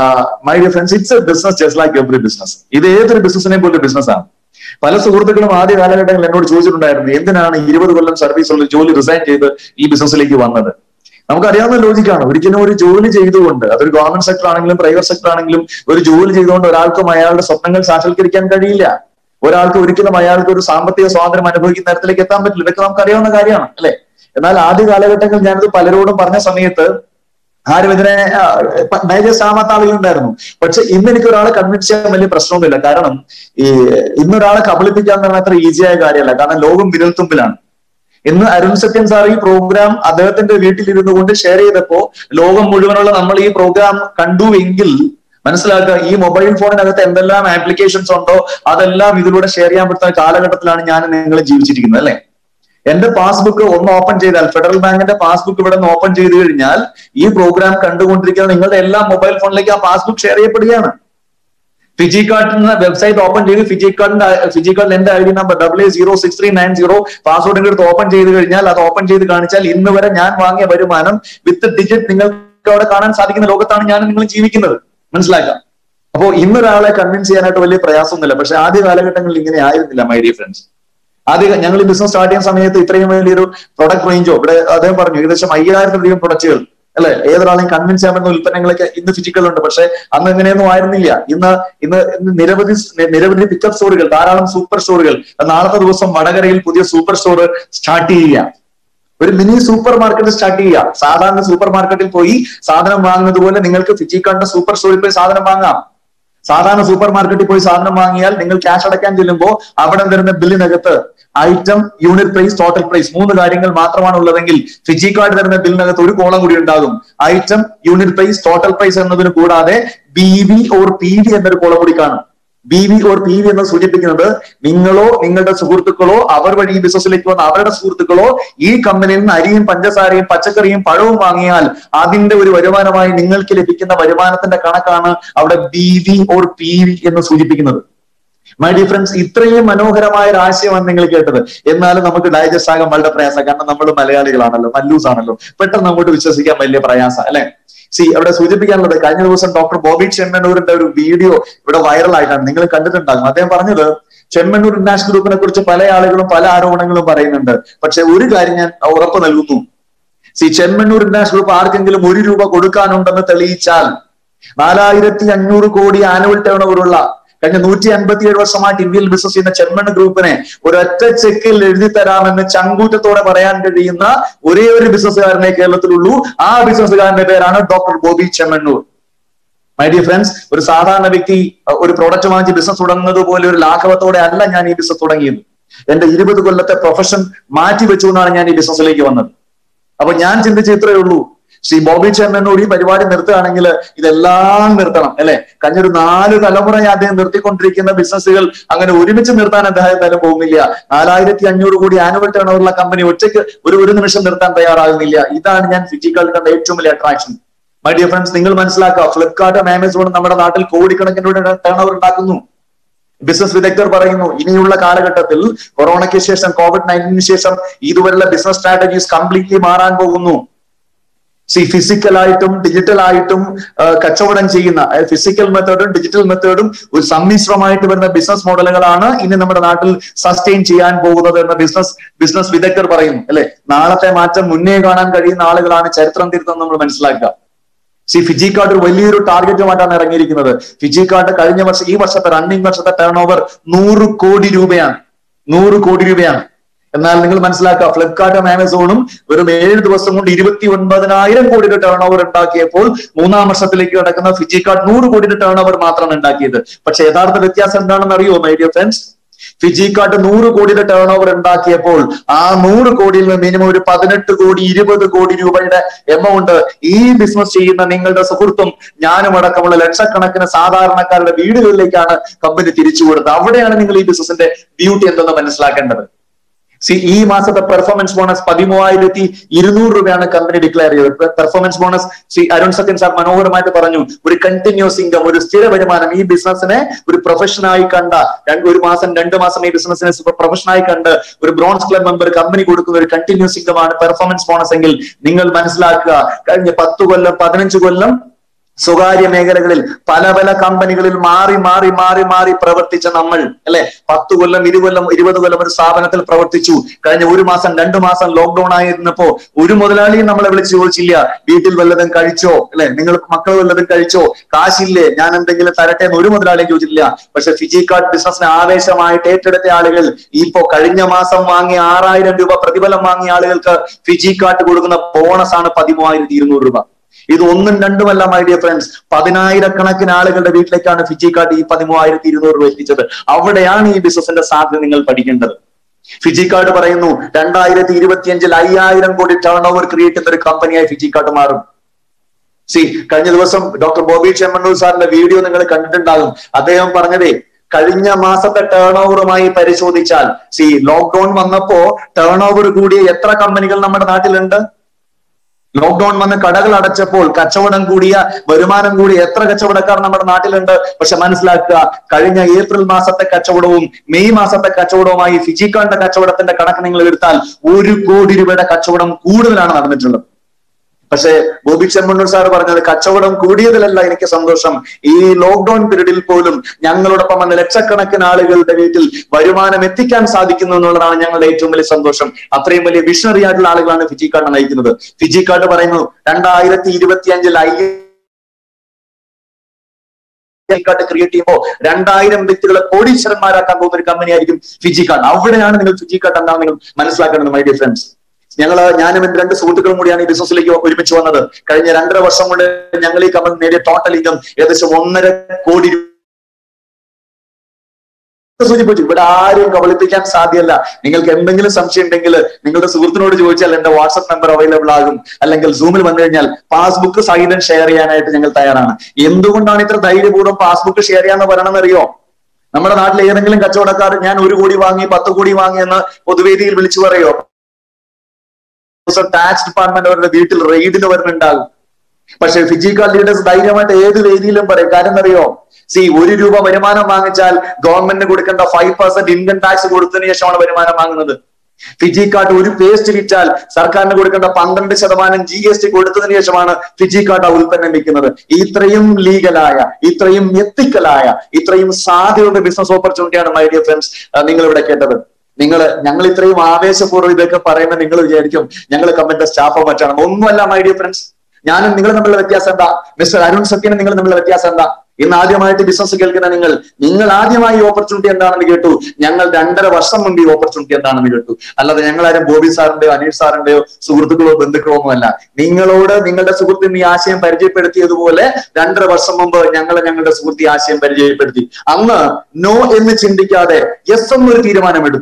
my dear friends it's a business just like every business ഇത് ഏതൊരു ബിസിനസിനെ പോലെ ബിസിനസ്സാണ് പല സുഹൃത്തുക്കളും ആദ്യ കാലഘട്ടങ്ങളിൽ എന്നോട് ചോദിച്ചിട്ടുണ്ടായിരുന്നു എന്തിനാണ് ഇരുപത് കൊല്ലം സർവീസ് ഉള്ള ജോലി റിസൈൻ ചെയ്ത് ഈ ബിസിനസ്സിലേക്ക് വന്നത് നമുക്കറിയാവുന്ന ലോജിക്കാണ് ഒരിക്കലും ഒരു ജോലി ചെയ്തുകൊണ്ട് അതൊരു ഗവൺമെന്റ് സെക്ടർ ആണെങ്കിലും പ്രൈവറ്റ് സെക്ടർ ആണെങ്കിലും ഒരു ജോലി ചെയ്തുകൊണ്ട് ഒരാൾക്കും അയാളുടെ സ്വപ്നങ്ങൾ സാക്ഷാത്കരിക്കാൻ കഴിയില്ല ഒരാൾക്ക് ഒരിക്കലും അയാൾക്ക് ഒരു സാമ്പത്തിക സ്വാതന്ത്ര്യം അനുഭവിക്കുന്ന തരത്തിലേക്ക് എത്താൻ പറ്റില്ല ഇതൊക്കെ നമുക്ക് അറിയാവുന്ന കാര്യമാണ് അല്ലെ എന്നാൽ ആദ്യ കാലഘട്ടങ്ങളിൽ ഞാനിത് പലരോടും പറഞ്ഞ സമയത്ത് ആരും ഇതിനെ ഡൈജസ്റ്റ് ആവാത്ത ആളുകളുണ്ടായിരുന്നു പക്ഷെ ഇന്ന് എനിക്ക് ഒരാളെ കൺവിൻസ് ചെയ്യാൻ വലിയ പ്രശ്നമൊന്നുമില്ല കാരണം ഈ ഇന്നൊരാളെ കബളിപ്പിക്കാൻ എന്ന് പറഞ്ഞാൽ അത്ര ഈസിയായ കാര്യമല്ല കാരണം ലോകം വിരൽത്തുമ്പിലാണ് ഇന്ന് അരുൺ സത്യൻ സാർ ഈ പ്രോഗ്രാം അദ്ദേഹത്തിന്റെ വീട്ടിലിരുന്നു കൊണ്ട് ഷെയർ ചെയ്തപ്പോ ലോകം മുഴുവനുള്ള നമ്മൾ ഈ പ്രോഗ്രാം കണ്ടു എങ്കിൽ മനസ്സിലാക്കുക ഈ മൊബൈൽ ഫോണിനകത്ത് എന്തെല്ലാം ആപ്ലിക്കേഷൻസ് ഉണ്ടോ അതെല്ലാം ഇതിലൂടെ ഷെയർ ചെയ്യാൻ പറ്റുന്ന കാലഘട്ടത്തിലാണ് ഞാൻ നിങ്ങൾ ജീവിച്ചിരിക്കുന്നത് അല്ലെ എന്റെ പാസ്ബുക്ക് ഒന്ന് ഓപ്പൺ ചെയ്താൽ ഫെഡറൽ ബാങ്കിന്റെ പാസ്ബുക്ക് ഇവിടെ നിന്ന് ഓപ്പൺ ചെയ്ത് കഴിഞ്ഞാൽ ഈ പ്രോഗ്രാം കണ്ടുകൊണ്ടിരിക്കുന്ന നിങ്ങളുടെ എല്ലാ മൊബൈൽ ഫോണിലേക്ക് ആ പാസ്ബുക്ക് ഷെയർ ചെയ്യപ്പെടുകയാണ് ഫിജി കാർഡിന് വെബ്സൈറ്റ് ഓപ്പൺ ചെയ്ത് ഫിജി കാർഡിന്റെ ഫിജി കാർഡിൽ എന്റെ I D number double A zero six three nine zero പാസ്വേഡിന്റെ അടുത്ത് ഓപ്പൺ ചെയ്ത് കഴിഞ്ഞാൽ അത് ഓപ്പൺ ചെയ്ത് കാണിച്ചാൽ ഇന്ന് വരെ ഞാൻ വാങ്ങിയ വരുമാനം വിത്ത് ഡിജിറ്റ് നിങ്ങൾക്ക് അവിടെ കാണാൻ സാധിക്കുന്ന ലോകത്താണ് ഞാൻ നിങ്ങൾ ജീവിക്കുന്നത് മനസ്സിലാക്കാം അപ്പോ ഇന്നൊരാളെ കൺവിൻസ് ചെയ്യാനായിട്ട് വലിയ പ്രയാസമൊന്നുമില്ല പക്ഷെ ആദ്യ കാലഘട്ടങ്ങളിൽ ഇങ്ങനെ ആയിരുന്നില്ല മൈ ഡിയർ ഫ്രണ്ട്സ് ആദ്യം ഞങ്ങൾ ഈ ബിസിനസ് സ്റ്റാർട്ട് ചെയ്യുന്ന സമയത്ത് ഇത്രയും വലിയൊരു പ്രൊഡക്റ്റ് റേഞ്ചോ ഇവിടെ അദ്ദേഹം പറഞ്ഞു ഏകദേശം അയ്യായിരത്തിലധികം പ്രൊഡക്റ്റുകൾ അല്ലെ ഏതൊരാളെയും കൺവിൻസ് ചെയ്യാൻ പറ്റുന്ന ഉൽപ്പന്നങ്ങളൊക്കെ ഇന്ന് ഫിസിക്കൽ ഉണ്ട് പക്ഷെ അന്ന് ഇങ്ങനെയൊന്നും ആയിരുന്നില്ല ഇന്ന് ഇന്ന് ഇന്ന് നിരവധി നിരവധി പിക്കപ്പ് സ്റ്റോറുകൾ ധാരാളം സൂപ്പർ സ്റ്റോറുകൾ നാളത്തെ ദിവസം വടകരയിൽ പുതിയ സൂപ്പർ സ്റ്റോർ സ്റ്റാർട്ട് ചെയ്യുക ഒരു മിനി സൂപ്പർ മാർക്കറ്റ് സ്റ്റാർട്ട് ചെയ്യുക സാധാരണ സൂപ്പർ മാർക്കറ്റിൽ പോയി സാധനം വാങ്ങുന്നത് പോലെ നിങ്ങൾക്ക് ഫിജിക്കാണ്ട സൂപ്പർ സ്റ്റോറിൽ പോയി സാധനം വാങ്ങാം സാധാരണ സൂപ്പർ മാർക്കറ്റിൽ പോയി സാധനം വാങ്ങിയാൽ നിങ്ങൾ ക്യാഷ് അടയ്ക്കാൻ ചെല്ലുമ്പോൾ അവിടെ വരുന്ന ബില്ലിനകത്ത് item unit price total price മൂന്ന് കാര്യങ്ങൾ മാത്രമാണ് ഉള്ളതെങ്കിൽ ഫിജി കാർഡ് തരുന്ന ബില്ലിനകത്ത് ഒരു കോളം കൂടി ഉണ്ടാകും item unit price total price എന്നതിന് കൂടാതെ B V or P V എന്നൊരു കോളം കൂടി കാണും B V or P V എന്ന് സൂചിപ്പിക്കുന്നത് നിങ്ങളോ നിങ്ങളുടെ സുഹൃത്തുക്കളോ അവർ വഴി ഈ ബിസിനസ്സിലേക്ക് വന്ന അവരുടെ സുഹൃത്തുക്കളോ ഈ കമ്പനിയിൽ നിന്ന് അരിയും പഞ്ചസാരയും പച്ചക്കറിയും പഴവും വാങ്ങിയാൽ അതിന്റെ ഒരു വരുമാനമായി നിങ്ങൾക്ക് ലഭിക്കുന്ന വരുമാനത്തിന്റെ കണക്കാണ് അവിടെ B V or P V എന്ന് സൂചിപ്പിക്കുന്നത് മൈ ഡിയർ ഫ്രണ്ട്സ് ഇത്രയും മനോഹരമായ ഒരു ആശയമാണ് നിങ്ങൾ കേട്ടത് എന്നാലും നമുക്ക് ഡൈജസ്റ്റ് ആകാൻ വളരെ പ്രയാസം കാരണം നമ്മൾ മലയാളികളാണല്ലോ മല്ലൂസ് ആണല്ലോ പെട്ടെന്ന് അങ്ങോട്ട് വിശ്വസിക്കാൻ വലിയ പ്രയാസം അല്ലെ സി അവിടെ സൂചിപ്പിക്കാനുള്ളത് കഴിഞ്ഞ ദിവസം ഡോക്ടർ ബോബി ചെമ്മണ്ണൂരിന്റെ ഒരു വീഡിയോ ഇവിടെ വൈറൽ ആയിട്ടാണ് നിങ്ങൾ കണ്ടിട്ടുണ്ടാകും അദ്ദേഹം പറഞ്ഞത് ചെമ്മണ്ണൂർ ഇന്റർനാഷണൽ ഗ്രൂപ്പിനെ കുറിച്ച് പല ആളുകളും പല ആരോപണങ്ങളും പറയുന്നുണ്ട് പക്ഷെ ഒരു കാര്യം ഞാൻ ഉറപ്പ് നൽകുന്നു സി ചെമ്മണ്ണൂർ ഇന്റർനാഷണൽ ഗ്രൂപ്പ് ആർക്കെങ്കിലും ഒരു രൂപ കൊടുക്കാനുണ്ടെന്ന് തെളിയിച്ചാൽ നാലായിരത്തി അഞ്ഞൂറ് കോടി ആനുവൽ ടേൺ ഓവറുള്ള കഴിഞ്ഞ നൂറ്റി അൻപത്തിയേഴ് വർഷമായിട്ട് ഇന്ത്യയിൽ ബിസിനസ് ചെയ്യുന്ന ചെമ്മണ്ണ് ഗ്രൂപ്പിനെ ഒരൊറ്റ ചെക്കിൽ എഴുതി തരാമെന്ന് ചങ്കൂറ്റത്തോടെ പറയാൻ കഴിയുന്ന ഒരേ ഒരു ബിസിനസ്സുകാരനെ കേരളത്തിലുള്ളൂ ആ ബിസിനസ്സുകാരന്റെ പേരാണ് doctor Boby Chemmanur my dear friends ഒരു സാധാരണ വ്യക്തി ഒരു പ്രോഡക്റ്റ് വാങ്ങിച്ച് ബിസിനസ് തുടങ്ങുന്നത് പോലെ ഒരു ലാഘവത്തോടെ അല്ല ഞാൻ ഈ ബിസിനസ് തുടങ്ങിയത് എന്റെ ഇരുപത് കൊല്ലത്തെ പ്രൊഫഷൻ മാറ്റി വെച്ചുകൊണ്ടാണ് ഞാൻ ഈ ബിസിനസ്സിലേക്ക് വന്നത് അപ്പൊ ഞാൻ ചിന്തിച്ച ഇത്രയേ ഉള്ളൂ ശ്രീ ബോബി ചേർന്നോട് ഈ പരിപാടി നിർത്തുകയാണെങ്കിൽ ഇതെല്ലാം നിർത്തണം അല്ലെ കഴിഞ്ഞൊരു നാല് തലമുറ അദ്ദേഹം നിർത്തിക്കൊണ്ടിരിക്കുന്ന ബിസിനസ്സുകൾ അങ്ങനെ ഒരുമിച്ച് നിർത്താൻ അദ്ദേഹം എന്തായാലും പോകുന്നില്ല നാലായിരത്തി അഞ്ഞൂറ് കോടി ആനുവൽ ടേൺ ഓവറുള്ള കമ്പനി ഒറ്റയ്ക്ക് ഒരു ഒരു നിമിഷം നിർത്താൻ തയ്യാറാകുന്നില്ല ഇതാണ് ഞാൻ ഫിജിക്കൽ കണ്ട ഏറ്റവും വലിയ അട്രാക്ഷൻ മൈ ഡിയർ ഫ്രണ്ട്സ് നിങ്ങൾ മനസ്സിലാക്കുക ഫ്ലിപ്കാർട്ടും ആമസോണും നമ്മുടെ നാട്ടിൽ കോടിക്കണക്കിന് ടേൺ ഓവർ ഉണ്ടാക്കുന്നു ബിസിനസ് വിദഗ്ധർ പറയുന്നു ഇനിയുള്ള കാലഘട്ടത്തിൽ കൊറോണയ്ക്ക് ശേഷം കോവിഡ് നയൻറ്റീന് ശേഷം ഇതുവരെയുള്ള ബിസിനസ് സ്ട്രാറ്റജീസ് കംപ്ലീറ്റ്ലി മാറാൻ പോകുന്നു സി ഫിസിക്കലായിട്ടും ഡിജിറ്റലായിട്ടും കച്ചവടം ചെയ്യുന്ന ഫിസിക്കൽ മെത്തേഡും ഡിജിറ്റൽ മെത്തേഡും ഒരു സമ്മിശ്രമായിട്ട് വരുന്ന ബിസിനസ് മോഡലുകളാണ് ഇനി നമ്മുടെ നാട്ടിൽ സസ്റ്റെയിൻ ചെയ്യാൻ പോകുന്നത് എന്ന് ബിസിനസ് ബിസിനസ് വിദഗ്ധർ പറയുന്നു അല്ലെ നാളത്തെ മാറ്റം മുന്നേ കാണാൻ കഴിയുന്ന ആളുകളാണ് ചരിത്രം തിരുത്തുന്നത് നമ്മൾ മനസ്സിലാക്കുക സി ഫിജി കാർഡ് ഒരു വലിയൊരു ടാർഗറ്റുമായിട്ടാണ് ഇറങ്ങിയിരിക്കുന്നത് ഫിജി കാർഡ് കഴിഞ്ഞ വർഷം ഈ വർഷത്തെ റണ്ണിംഗ് വർഷത്തെ ടേൺ ഓവർ നൂറ് കോടി രൂപയാണ് നൂറ് കോടി രൂപയാണ് എന്നാൽ നിങ്ങൾ മനസ്സിലാക്കുക ഫ്ലിപ്കാർട്ടും ആമസോണും വെറും ഏഴ് ദിവസം കൊണ്ട് ഇരുപത്തി ഒൻപതിനായിരം കോടിയുടെ ടേൺ ഓവർ ഉണ്ടാക്കിയപ്പോൾ മൂന്നാം വർഷത്തിലേക്ക് കിടക്കുന്ന ഫിജി കാർഡ് നൂറ് കോടിയുടെ ടേൺ ഓവർ മാത്രമാണ് ഉണ്ടാക്കിയത് പക്ഷെ യഥാർത്ഥ വ്യത്യാസം എന്താണെന്ന് അറിയോ my dear friends Fijikart നൂറ് കോടിയുടെ ടേൺ ഓവർ ഉണ്ടാക്കിയപ്പോൾ ആ നൂറ് കോടിയിൽ നിന്ന് മിനിമം ഒരു പതിനെട്ട് കോടി ഇരുപത് കോടി രൂപയുടെ എമൗണ്ട് ഈ ബിസിനസ് ചെയ്യുന്ന നിങ്ങളുടെ സുഹൃത്തും ഞാനും അടക്കമുള്ള ലക്ഷക്കണക്കിന് സാധാരണക്കാരുടെ വീടുകളിലേക്കാണ് കമ്പനി തിരിച്ചു കൊടുത്തത് അവിടെയാണ് നിങ്ങൾ ഈ ബിസിനസിന്റെ ബ്യൂട്ടി എന്തെന്ന് മനസ്സിലാക്കേണ്ടത് സി ഈ മാസത്തെ പെർഫോമൻസ് ബോണസ് പതിമൂവായിരത്തി ഇരുന്നൂറ് രൂപയാണ് കമ്പനി ഡിക്ലെയർ ചെയ്തത് performance bonus Shri Arun Sathyan sir മനോഹരമായിട്ട് പറഞ്ഞു ഒരു കണ്ടിന്യൂസ് ഇൻകം ഒരു സ്ഥിര വരുമാനം ഈ ബിസിനസിനെ ഒരു പ്രൊഫഷനായി കണ്ട രണ്ട് ഒരു മാസം രണ്ട് മാസം ഈ ബിസിനസിനെ പ്രൊഫഷനായി കണ്ട് ഒരു ബ്രോൺസ് ക്ലബ് മെമ്പർ കമ്പനി കൊടുക്കുന്ന ഒരു കണ്ടിന്യൂസ് ഇൻകം ആണ് പെർഫോമൻസ് ബോണസ് എങ്കിൽ നിങ്ങൾ മനസ്സിലാക്കുക കഴിഞ്ഞ പത്ത് കൊല്ലം പതിനഞ്ച് കൊല്ലം സ്വകാര്യ മേഖലകളിൽ പല പല കമ്പനികളിൽ മാറി മാറി മാറി മാറി പ്രവർത്തിച്ച നമ്മൾ അല്ലെ പത്ത് കൊല്ലം ഇരു കൊല്ലം ഇരുപത് കൊല്ലം ഒരു സ്ഥാപനത്തിൽ പ്രവർത്തിച്ചു കഴിഞ്ഞ ഒരു മാസം രണ്ടു മാസം ലോക്ക്ഡൌൺ ആയിരുന്നപ്പോ ഒരു മുതലാളിയും നമ്മളെ വിളിച്ച് ചോദിച്ചില്ല വീട്ടിൽ വല്ലതും കഴിച്ചോ അല്ലെ നിങ്ങൾ മക്കൾ വല്ലതും കഴിച്ചോ കാശില്ലേ ഞാൻ എന്തെങ്കിലും തരട്ടെ എന്ന് ഒരു മുതലാളിയും ചോദിച്ചില്ല പക്ഷെ ഫിജി കാർഡ് ബിസിനസിന് ആവേശമായിട്ട് ഏറ്റെടുത്ത ആളുകൾ ഇപ്പോ കഴിഞ്ഞ മാസം വാങ്ങിയ ആറായിരം രൂപ പ്രതിഫലം വാങ്ങിയ ആളുകൾക്ക് ഫിജി കാർഡ് കൊടുക്കുന്ന ബോണസ് ആണ് പതിമൂവായിരത്തി ഇരുന്നൂറ് രൂപ ഇത് ഒന്നും രണ്ടുമല്ല മൈ ഡിയർ ഫ്രണ്ട്സ് പതിനായിരക്കണക്കിന് ആളുകളുടെ വീട്ടിലേക്കാണ് ഫിജി കാർഡ് ഈ പതിമൂവായിരത്തി ഇരുന്നൂറ് രൂപ എത്തിച്ചത് അവിടെയാണ് ഈ ബിസിനസിന്റെ സാധ്യത നിങ്ങൾ പഠിക്കേണ്ടത് ഫിജി കാർഡ് പറയുന്നു രണ്ടായിരത്തി ഇരുപത്തിയഞ്ചിൽ അയ്യായിരം കോടി ടേൺ ഓവർ ക്രിയേറ്റ് ചെയ്യുന്ന ഒരു കമ്പനിയായി ഫിജി കാർഡ് മാറും സി കഴിഞ്ഞ ദിവസം ഡോക്ടർ ബോബി ചെമ്മണ്ണൂർ സാറിന്റെ വീഡിയോ നിങ്ങൾ കണ്ടിട്ടുണ്ടാകും അദ്ദേഹം പറഞ്ഞതേ കഴിഞ്ഞ മാസത്തെ ടേൺ ഓവറുമായി പരിശോധിച്ചാൽ സി ലോക്ക്ഡൌൺ വന്നപ്പോ ടേൺ ഓവർ കൂടിയ എത്ര കമ്പനികൾ നമ്മുടെ നാട്ടിലുണ്ട് ലോക്ക്ഡൌൺ വന്ന് കടകൾ അടച്ചപ്പോൾ കച്ചവടം കൂടിയ വരുമാനം കൂടിയ എത്ര കച്ചവടക്കാർ നമ്മുടെ നാട്ടിലുണ്ട് പക്ഷെ മനസ്സിലാക്കുക കഴിഞ്ഞ ഏപ്രിൽ മാസത്തെ കച്ചവടവും മെയ് മാസത്തെ കച്ചവടവുമായി ഫിജിക്കാന്റെ കച്ചവടത്തിന്റെ കണക്ക് നിങ്ങൾ എടുത്താൽ ഒരു കോടി രൂപയുടെ കച്ചവടം കൂടുതലാണ് നടന്നിട്ടുള്ളത് പക്ഷേ ബോബി ചെമ്മണ്ണൂർ സാർ പറഞ്ഞത് കച്ചവടം കൂടിയതിലല്ല എനിക്ക് സന്തോഷം ഈ ലോക്ക്ഡൌൺ പീരീഡിൽ പോലും ഞങ്ങളോടൊപ്പം വന്ന ലക്ഷക്കണക്കിന് ആളുകളുടെ വീട്ടിൽ വരുമാനം എത്തിക്കാൻ സാധിക്കുന്നു എന്നുള്ളതാണ് ഞങ്ങളുടെ ഏറ്റവും വലിയ സന്തോഷം അത്രയും വലിയ വിഷണറി ആയിട്ടുള്ള ആളുകളാണ് ഫിജി കാർഡ് നയിക്കുന്നത് ഫിജി കാർഡ് പറയുന്നു രണ്ടായിരത്തി ഇരുപത്തി അഞ്ചിൽ ഐ കാർഡ് ക്രിയേറ്റ് ചെയ്യുമ്പോൾ രണ്ടായിരം വ്യക്തികളെ കോടീശ്വരന്മാരാക്കാൻ പോകുന്ന ഒരു കമ്പനി ആയിരിക്കും ഫിജി കാർഡ് അവിടെയാണ് നിങ്ങൾ ഫിജി കാർഡ് എന്താണെന്ന് നിങ്ങൾ മനസ്സിലാക്കേണ്ടത് മൈ ഡിയർ ഫ്രണ്ട്സ് ഞങ്ങള് ഞാനും എന്റെ രണ്ട് സുഹൃത്തുക്കളും കൂടിയാണ് ഈ ബിസിനസ്സിലേക്ക് ഒരുമിച്ച് വന്നത് കഴിഞ്ഞ രണ്ടര വർഷം കൊണ്ട് ഞങ്ങൾ ഈ കമ്പനി നേടിയ ടോട്ടൽ ഇൻകം ഏകദേശം ഒന്നര കോടി സൂചിപ്പിച്ചു ഇവിടെ ആരും കബളിപ്പിക്കാൻ സാധ്യമല്ല നിങ്ങൾക്ക് എന്തെങ്കിലും സംശയം ഉണ്ടെങ്കിൽ നിങ്ങളുടെ സുഹൃത്തിനോട് ചോദിച്ചാൽ എന്റെ വാട്സ്ആപ്പ് നമ്പർ അവൈലബിൾ ആകും അല്ലെങ്കിൽ സൂമിൽ വന്നു കഴിഞ്ഞാൽ പാസ്ബുക്ക് സഹിതം ഷെയർ ചെയ്യാനായിട്ട് ഞങ്ങൾ തയ്യാറാണ് എന്തുകൊണ്ടാണ് ഇത്ര ധൈര്യപൂർവ്വം പാസ്ബുക്ക് ഷെയർ ചെയ്യാന്ന് പറയണമെന്ന് അറിയോ നമ്മുടെ നാട്ടിൽ ഏതെങ്കിലും കച്ചവടക്കാർ ഞാൻ ഒരു കോടി വാങ്ങി പത്ത് കോടി വാങ്ങി എന്ന് പൊതുവേദിയിൽ വിളിച്ചു പറയോ ടാക്സ് ഡിപ്പാർട്ട്മെന്റ് അവരുടെ വീട്ടിൽ റെയ്ഡിന് വരുന്നുണ്ടാകും പക്ഷെ ഫിജിക്കൽ ലീഡേഴ്സ് ധൈര്യമായിട്ട് ഏത് വേദിയിലും പറയും കാര്യം അറിയോ സി ഒരു രൂപ വരുമാനം വാങ്ങിച്ചാൽ ഗവൺമെന്റിന് കൊടുക്കേണ്ട ഫൈവ് പെർസെന്റ് ഇൻകം ടാക്സ് കൊടുത്തതിന് ശേഷമാണ് വരുമാനം വാങ്ങുന്നത് ഫിജി കാർഡ് ഒരു പേസ്റ്റ് വിറ്റാൽ സർക്കാരിന് കൊടുക്കേണ്ട പന്ത്രണ്ട് ശതമാനം ജി എസ് ടി കൊടുത്തതിന് ശേഷമാണ് ഫിജി കാർഡ് ആ ഉൽപ്പന്നം വിൽക്കുന്നത് ഇത്രയും ലീഗലായ ഇത്രയും എത്തിക്കലായ ഇത്രയും സാധ്യതയുടെ ബിസിനസ് ഓപ്പർച്യൂണിറ്റിയാണ് മൈ ഡിയർ ഫ്രണ്ട്സ് നിങ്ങൾ ഇവിടെ കേട്ടത് നിങ്ങൾ ഞങ്ങൾ ഇത്രയും ആവേശപൂർവ്വം ഇതൊക്കെ പറയുമ്പോൾ നിങ്ങൾ വിചാരിക്കും ഞങ്ങൾ കമ്പനിയുടെ സ്റ്റാഫോ മറ്റാണ് ഒന്നുമല്ല മൈ ഡിയർ ഫ്രണ്ട്സ് ഞാനും നിങ്ങൾ തമ്മിലുള്ള വ്യത്യാസം എന്താ മിസ്റ്റർ അരുൺ സത്യനും നിങ്ങൾ തമ്മിലുള്ള വ്യത്യാസം എന്താ ഇന്ന് ആദ്യമായിട്ട് ബിസിനസ് കേൾക്കുന്ന നിങ്ങൾ നിങ്ങൾ ആദ്യമായി ഈ ഓപ്പർച്യൂണിറ്റി എന്താണെന്ന് കേട്ടു ഞങ്ങൾ രണ്ടര വർഷം മുമ്പ് ഈ ഓപ്പർച്യൂണിറ്റി എന്താണെന്ന് കേട്ടു അല്ലാതെ ഞങ്ങൾ ആരും ബോബി സാറിന്റെയോ അനീഷ് സാറിന്റെയോ സുഹൃത്തുക്കളോ ബന്ധുക്കളോ ഒന്നുമല്ല നിങ്ങളോട് നിങ്ങളുടെ സുഹൃത്തിന് ഈ ആശയം പരിചയപ്പെടുത്തിയതുപോലെ രണ്ടര വർഷം മുമ്പ് ഞങ്ങൾ ഞങ്ങളുടെ സുഹൃത്തി ആശയം പരിചയപ്പെടുത്തി അന്ന് നോ എന്ന് ചിന്തിക്കാതെ യെസ് എന്നൊരു തീരുമാനമെടുത്തു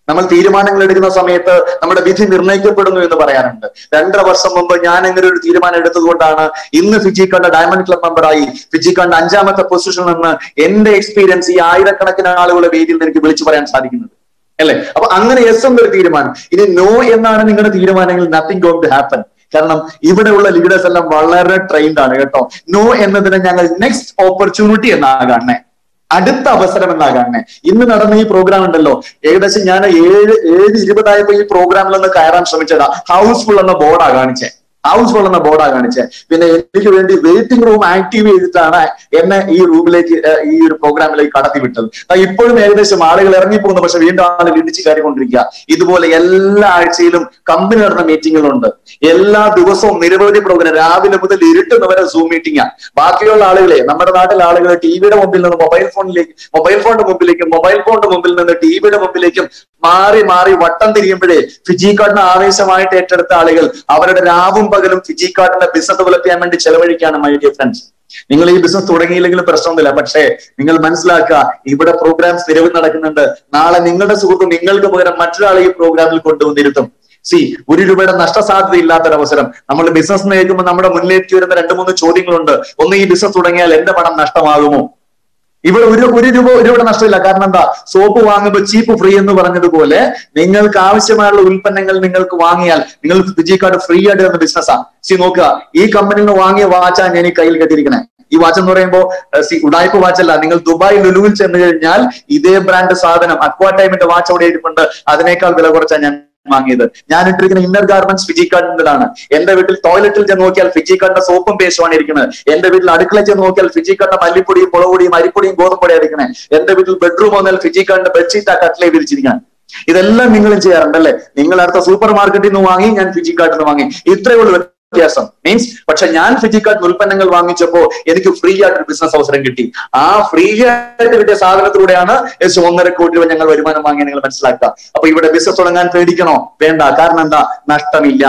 നമ്മൾ തീരുമാനങ്ങൾ എടുക്കുന്ന സമയത്ത് നമ്മുടെ വിധി നിർണ്ണയിക്കപ്പെടുന്നു എന്ന് പറയാറുണ്ട് രണ്ടര വർഷം മുമ്പ് ഞാൻ അങ്ങനെ ഒരു തീരുമാനം എടുത്തതുകൊണ്ടാണ് ഇന്ന് ഫിജിക്കാണ്ട് ഡയമണ്ട് ക്ലബ് മെമ്പറായി ഫിജിക്കാണ്ട് അഞ്ചാമത്തെ പൊസിഷനിൽ നിന്ന് എന്റെ എക്സ്പീരിയൻസ് ഈ ആയിരക്കണക്കിന് ആളുകളുടെ വേദിയിൽ നിന്ന് എനിക്ക് വിളിച്ചു പറയാൻ സാധിക്കുന്നത് അല്ലെ അപ്പൊ അങ്ങനെ എസ് എന്നൊരു തീരുമാനം ഇനി നോ എന്നാണ് നിങ്ങളുടെ തീരുമാനങ്ങൾ നത്തിങ് ഗോയിങ് ടു ഹാപ്പൻ കാരണം ഇവിടെയുള്ള ലീഡേഴ്സ് എല്ലാം വളരെ ട്രെയിൻഡ് ആണ് കേട്ടോ നോ എന്നതിനെ ഞങ്ങൾ നെക്സ്റ്റ് ഓപ്പർച്യൂണിറ്റി എന്നാ കാണണേ അടുത്ത അവസരം എന്നാ കാണണേ ഇന്ന് നടന്ന ഈ പ്രോഗ്രാം ഉണ്ടല്ലോ ഏകദേശം ഞാൻ ഏഴ് ഏഴ് ഇരുപതായപ്പോ ഈ പ്രോഗ്രാമിൽ ഒന്ന് കയറാൻ ശ്രമിച്ചതാ ഹൗസ്ഫുൾ എന്ന ബോർഡാ കാണിച്ചേ ഹൗസ്ഫുൾ എന്ന ബോർഡാ കാണിച്ചേ പിന്നെ എനിക്ക് വേണ്ടി വെയിറ്റിംഗ് റൂം ആക്റ്റീവ് ചെയ്തിട്ടാണ് എന്നെ ഈ റൂമിലേക്ക് ഏഹ്, ഈ ഒരു പ്രോഗ്രാമിലേക്ക് കടത്തി വിട്ടത് ദാ ഇപ്പോഴും ഏകദേശം ആളുകൾ ഇറങ്ങിപ്പോകുന്നു പക്ഷെ വീണ്ടും ആളുകൾ ഇടിച്ചു കയറിക്കൊണ്ടിരിക്കുക ഇതുപോലെ എല്ലാ ആഴ്ചയിലും കമ്പനി നടന്ന മീറ്റിങ്ങുകളുണ്ട് എല്ലാ ദിവസവും നിരവധി പ്രോഗ്രാം രാവിലെ മുതൽ ഇരുട്ടുന്ന വരെ സൂം മീറ്റിംഗാ ബാക്കിയുള്ള ആളുകളെ നമ്മുടെ നാട്ടിലെ ആളുകൾ ടിവിയുടെ മുമ്പിൽ നിന്ന് മൊബൈൽ ഫോണിലേക്ക് മൊബൈൽ ഫോണിന്റെ മുമ്പിലേക്കും മൊബൈൽ ഫോണിന്റെ മുമ്പിൽ നിന്ന് ടിവിയുടെ മുമ്പിലേക്കും മാറി മാറി വട്ടം തിരിയുമ്പോഴേ ഫിജി കാർഡിന് ആവേശമായിട്ട് ഏറ്റെടുത്ത ആളുകൾ അവരുടെ രാവും പകലും ഫിജി കാർഡിന്റെ ബിസിനസ് ഡെവലപ്പ് ചെയ്യാൻ വേണ്ടി ചെലവഴിക്കാണ് മൈ ഡിയർ ഫ്രണ്ട്സ് നിങ്ങൾ ഈ ബിസിനസ് തുടങ്ങിയില്ലെങ്കിലും പ്രശ്നമൊന്നുമില്ല പക്ഷേ നിങ്ങൾ മനസ്സിലാക്കുക ഇവിടെ പ്രോഗ്രാംസ് നിരവധി നടക്കുന്നുണ്ട് നാളെ നിങ്ങളുടെ സുഹൃത്ത് നിങ്ങൾക്ക് പകരം മറ്റൊരാളെ ഈ പ്രോഗ്രാമിൽ കൊണ്ടുവന്നിരുത്തും സി ഒരു രൂപയുടെ നഷ്ടസാധ്യത ഇല്ലാത്തൊരവസരം നമ്മൾ ബിസിനസ് നയിക്കുമ്പോൾ നമ്മുടെ മുന്നിലേക്ക് വരുന്ന രണ്ട് മൂന്ന് ചോദ്യങ്ങളുണ്ട് ഒന്ന് ഈ ബിസിനസ് തുടങ്ങിയാൽ എന്റെ പണം നഷ്ടമാകുമോ ഇവിടെ ഒരു ഒരു രൂപ ഒരു രൂപയുടെ നഷ്ടമില്ല കാരണം എന്താ സോപ്പ് വാങ്ങുമ്പോൾ ചീപ്പ് ഫ്രീ എന്ന് പറഞ്ഞതുപോലെ നിങ്ങൾക്ക് ആവശ്യമായുള്ള ഉൽപ്പന്നങ്ങൾ നിങ്ങൾക്ക് വാങ്ങിയാൽ നിങ്ങൾ ഫിജി കാർഡ് ഫ്രീ ആയിട്ട് തന്ന ബിസിനസ്സാ സി നോക്കുക ഈ കമ്പനിയിൽ നിന്ന് വാങ്ങിയ വാച്ചാണ് ഞാൻ ഈ കയ്യിൽ കെട്ടിയിരിക്കണേ ഈ വാച്ച് എന്ന് പറയുമ്പോൾ സി ഉടായ്പ വാച്ചല്ല നിങ്ങൾ ദുബായ് ലുലുവിൽ ചെന്ന് കഴിഞ്ഞാൽ ഇതേ ബ്രാൻഡ് സാധനം അക്വാ ടൈമിന്റെ വാച്ച് അവിടെ ഇരിപ്പുണ്ട് അതിനേക്കാൾ വില കുറച്ചാണ് ഞാൻ വാങ്ങിയത് ഞാൻ ഇട്ടിരിക്കുന്ന ഇന്നർ ഗാർമെന്റ്സ് ഫിജി കാർഡിൻ്റെതാണ് എന്റെ വീട്ടിൽ ടോയ്ലറ്റിൽ ചെന്ന് നോക്കിയാൽ ഫിജി കാർഡിന്റെ സോപ്പും പേസ്റ്റുമാണ് ഇരിക്കുന്നത് എന്റെ വീട്ടിൽ അടുക്കളയിൽ ചെന്ന് നോക്കിയാൽ ഫിജി കാർഡിന്റെ മല്ലിപ്പൊടിയും മുളകുപൊടിയും അരിപ്പൊടിയും ഗോതമ്പൊടിയാണ് ഇരിക്കുന്നത് എന്റെ വീട്ടിൽ ബെഡ്റൂം വന്നാൽ ഫിജി കാർഡിന്റെ ബെഡ്ഷീറ്റ് ആ കട്ടിലേ വിരിച്ചിരിക്കുകയാണ് ഇതെല്ലാം നിങ്ങളും ചെയ്യാറുണ്ട് അല്ലേ നിങ്ങൾ അടുത്ത സൂപ്പർ മാർക്കറ്റിൽ നിന്ന് വാങ്ങി ഞാൻ ഫിജി കാർഡിൽ നിന്ന് വാങ്ങി ഇത്രയേ ഉള്ളൂ വ്യത്യാസം മീൻസ് പക്ഷെ ഞാൻ ഫിജിക്കാർഡ് ഉൽപ്പന്നങ്ങൾ വാങ്ങിച്ചപ്പോ എനിക്ക് ഫ്രീ ആയിട്ട് ബിസിനസ് അവസരം കിട്ടി ആ ഫ്രീ ആയിട്ട് കിട്ടിയ സാധനത്തിലൂടെയാണ് ഏകദേശം ഒന്നര കോടി രൂപ ഞങ്ങൾ വരുമാനം വാങ്ങിയ നിങ്ങൾ മനസ്സിലാക്കുക അപ്പൊ ഇവിടെ ബിസിനസ് തുടങ്ങാൻ പേടിക്കണോ വേണ്ട കാരണം എന്താ നഷ്ടമില്ല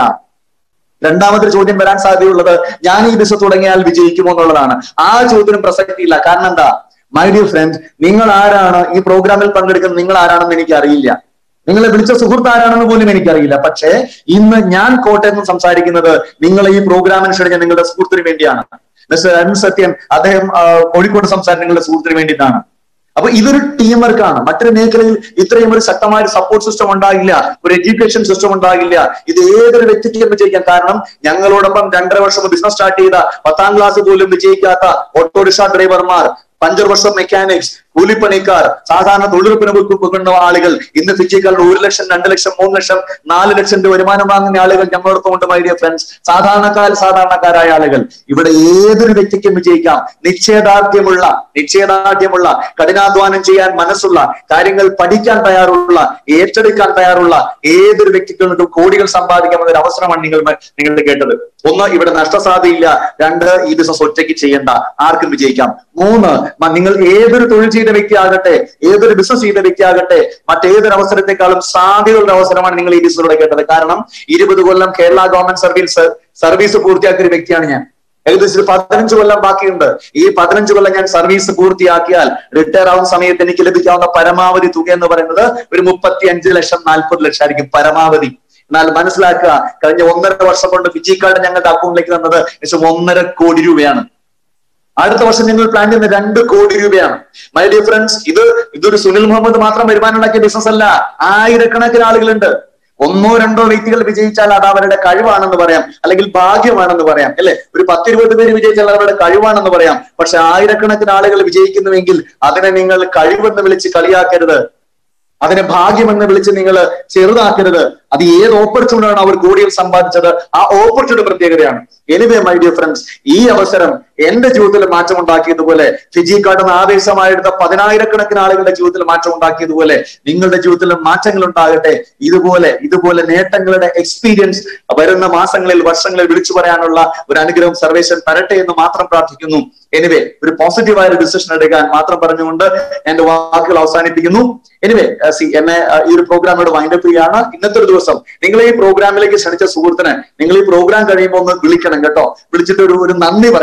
രണ്ടാമത്തെ ചോദ്യം വരാൻ സാധ്യതയുള്ളത് ഞാൻ ഈ ബിസിനസ് തുടങ്ങിയാൽ വിജയിക്കുമോ എന്നുള്ളതാണ് ആ ചോദ്യത്തിനും പ്രസക്തിയില്ല കാരണം എന്താ മൈ ഡിയർ ഫ്രണ്ട് നിങ്ങൾ ആരാണ് ഈ പ്രോഗ്രാമിൽ പങ്കെടുക്കുന്ന നിങ്ങൾ ആരാണെന്ന് എനിക്ക് അറിയില്ല നിങ്ങളെ വിളിച്ച സുഹൃത്ത് ആരാണെന്ന് പോലും എനിക്കറിയില്ല പക്ഷേ ഇന്ന് ഞാൻ കോട്ടയത്ത് നിന്ന് സംസാരിക്കുന്നത് നിങ്ങൾ ഈ പ്രോഗ്രാമിന് ക്ഷണിച്ച നിങ്ങളുടെ സുഹൃത്തിന് വേണ്ടിയാണ് മിസ്റ്റർ അരുൺ സത്യം അദ്ദേഹം ആ, കോഴിക്കോട് സംസാരിച്ച നിങ്ങളുടെ സുഹൃത്തിന് വേണ്ടിയിട്ടാണ് അപ്പൊ ഇതൊരു ടീം വർക്കാണ് മറ്റൊരു മേഖലയിൽ ഇത്രയും ഒരു ശക്തമായ ഒരു സപ്പോർട്ട് സിസ്റ്റം ഉണ്ടാകില്ല ഒരു എഡ്യൂക്കേഷൻ സിസ്റ്റം ഉണ്ടാകില്ല ഇത് ഏതൊരു വ്യക്തിക്കും വിജയിക്കാം കാരണം ഞങ്ങളോടൊപ്പം രണ്ടര വർഷം ബിസിനസ് സ്റ്റാർട്ട് ചെയ്ത പത്താം ക്ലാസ് പോലും വിജയിക്കാത്ത ഓട്ടോറിക്ഷ ഡ്രൈവർമാർ പഞ്ചർ വർഷം മെക്കാനിക്സ് കൂലിപ്പണിക്കാർ സാധാരണ തൊഴിലുറപ്പിന് വെക്കുന്ന ആളുകൾ ഇന്ന് ഫിജിക്കാരുടെ ഒരു ലക്ഷം രണ്ട് ലക്ഷം മൂന്ന് ലക്ഷം നാല് ലക്ഷം രൂപ വരുമാനം വാങ്ങുന്ന ആളുകൾ ഞങ്ങളോടൊപ്പം ഉണ്ട് മൈ ഡിയർ ഫ്രണ്ട്സ് സാധാരണക്കാർ സാധാരണക്കാരായ ആളുകൾ ഇവിടെ ഏതൊരു വ്യക്തിക്കും വിജയിക്കാം നിശ്ചയദാർഢ്യമുള്ള നിശ്ചയദാർഢ്യമുള്ള കഠിനാധ്വാനം ചെയ്യാൻ മനസ്സുള്ള കാര്യങ്ങൾ പഠിക്കാൻ തയ്യാറുള്ള ഏറ്റെടുക്കാൻ തയ്യാറുള്ള ഏതൊരു വ്യക്തിക്കും കോടികൾ സമ്പാദിക്കാമെന്ന ഒരു അവസരമാണ് നിങ്ങൾ നിങ്ങൾ കേട്ടത് ഒന്ന് ഇവിടെ നഷ്ടസാധ്യതയില്ല രണ്ട് ഈ ബിസിനസ് ഒറ്റയ്ക്ക് ചെയ്യേണ്ട ആർക്കും വിജയിക്കാം മൂന്ന് മ- നിങ്ങൾ ഏതൊരു തൊഴിൽ ചെയ്ത വ്യക്തിയാകട്ടെ ഏതൊരു ബിസിനസ് ചെയ്ത വ്യക്തിയാകട്ടെ മറ്റേതൊരു അവസരത്തെക്കാളും സാധ്യതയുള്ള അവസരമാണ് നിങ്ങൾ ഈ ബിസിനസ്സിലൂടെ കേട്ടത് കാരണം ഇരുപത് കൊല്ലം കേരള ഗവൺമെന്റ് സർവീസ് സർവീസ് പൂർത്തിയാക്കിയ ഒരു വ്യക്തിയാണ് ഞാൻ ഏകദേശം ഒരു പതിനഞ്ച് കൊല്ലം ബാക്കിയുണ്ട് ഈ പതിനഞ്ച് കൊല്ലം ഞാൻ സർവീസ് പൂർത്തിയാക്കിയാൽ റിട്ടയർ ആവുന്ന സമയത്ത് എനിക്ക് ലഭിക്കാവുന്ന പരമാവധി തുക എന്ന് പറയുന്നത് ഒരു മുപ്പത്തി അഞ്ച് ലക്ഷം നാൽപ്പത് ലക്ഷം ആയിരിക്കും പരമാവധി എന്നാൽ മനസ്സിലാക്കുക കഴിഞ്ഞ ഒന്നര വർഷം കൊണ്ട് ഫിജി കാർഡ് ഞങ്ങളുടെ അക്കൗണ്ടിലേക്ക് തന്നത് ഏകദേശം ഒന്നര കോടി രൂപയാണ് അടുത്ത വർഷം ഞങ്ങൾ പ്ലാൻ ചെയ്യുന്ന രണ്ട് കോടി രൂപയാണ് മൈ ഡിയർ ഫ്രണ്ട്സ് ഇത് ഇതൊരു സുനിൽ മുഹമ്മദ് മാത്രം വരുമാനം ഉണ്ടാക്കിയ ബിസിനസ് അല്ല ആയിരക്കണക്കിന് ആളുകളുണ്ട് ഒന്നോ രണ്ടോ വ്യക്തികൾ വിജയിച്ചാൽ അത് അവരുടെ കഴിവാണെന്ന് പറയാം അല്ലെങ്കിൽ ഭാഗ്യമാണെന്ന് പറയാം അല്ലെ ഒരു പത്തിരുപത് പേര് വിജയിച്ചാൽ അവരുടെ കഴിവാണെന്ന് പറയാം പക്ഷെ ആയിരക്കണക്കിന് ആളുകൾ വിജയിക്കുന്നുവെങ്കിൽ അതിനെ നിങ്ങൾ കഴിവെന്ന് വിളിച്ച് കളിയാക്കരുത് അതിനെ ഭാഗ്യമെന്ന് വിളിച്ച് നിങ്ങൾ ചെറുതാക്കരുത് അത് ഏത് ഓപ്പർച്യൂണിറ്റി ആണ് അവർ കോടികൾ സമ്പാദിച്ചത് ആ ഓപ്പർച്യൂണിറ്റി പ്രത്യേകതയാണ് എനിവേ മൈ ഡിയർ ഫ്രണ്ട്സ് ഈ അവസരം എന്റെ ജീവിതത്തിൽ മാറ്റം ഉണ്ടാക്കിയതുപോലെ ഫിജി കാട്ടുന്ന ആവേശമായെടുത്ത പതിനായിരക്കണക്കിന് ആളുകളുടെ ജീവിതത്തിൽ മാറ്റം ഉണ്ടാക്കിയതുപോലെ നിങ്ങളുടെ ജീവിതത്തിൽ മാറ്റങ്ങൾ ഉണ്ടാകട്ടെ ഇതുപോലെ ഇതുപോലെ നേട്ടങ്ങളുടെ എക്സ്പീരിയൻസ് വരുന്ന മാസങ്ങളിൽ വർഷങ്ങളിൽ വിളിച്ചു പറയാനുള്ള ഒരു അനുഗ്രഹം സർവേശ്വരൻ തരട്ടെ എന്ന് മാത്രം പ്രാർത്ഥിക്കുന്നു എനിവേ ഒരു പോസിറ്റീവായ ഒരു ഡിസിഷൻ എടുക്കാൻ മാത്രം പറഞ്ഞുകൊണ്ട് എന്റെ വാക്കുകൾ അവസാനിപ്പിക്കുന്നു എനിവേ സി എന്നെ ആ, ഈ ഒരു പ്രോഗ്രാമിനോട് വൈൻഡപ്പ് ചെയ്യാണ് ഇന്നത്തെ ഒരു ദിവസം നിങ്ങൾ ഈ പ്രോഗ്രാമിലേക്ക് ക്ഷണിച്ച സുഹൃത്തിനെ നിങ്ങൾ ഈ പ്രോഗ്രാം കഴിയുമ്പോൾ ഒന്ന് വിളിക്കണം കേട്ടോ വിളിച്ചിട്ട് ഒരു ഒരു നന്ദി പറയണം